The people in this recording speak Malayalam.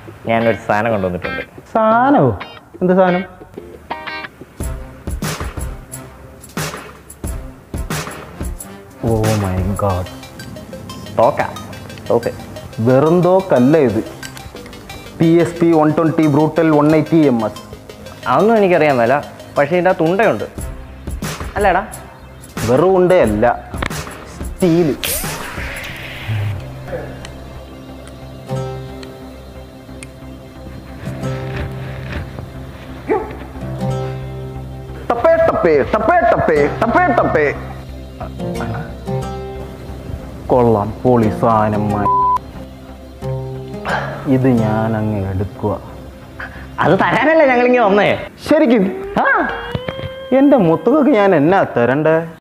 ഞാനൊരു സാധനം കൊണ്ടുവന്നിട്ടുണ്ട് സാധനമോ എന്ത് സാധനം ഓ മൈ ഗാഡ് തോക്ക തോക്ക് വെറും തോക്കല്ല ഇത് P S P one twenty brutal one eighty M S അതൊന്നും എനിക്കറിയാൻ മേല പക്ഷേ ഇതിൻ്റെ ആ തുണ്ടയുണ്ട് അല്ലേടാ വെറും ഉണ്ടേ അല്ല സ്റ്റീല് ടപ്പേ ടപ്പേ ടപ്പേ ടപ്പേ ടപ്പേ ടപ്പേ കൊള്ളാം പൊളി സാധനം മാ- ഇത് ഞാൻ അങ്ങ് എടുക്കുക അത് തരാനല്ലേ ഞങ്ങളിങ്ങനെ വന്നേ ശരിക്കും എൻ്റെ മുത്തുകൊക്കെ ഞാൻ എന്നാ തരണ്ടേ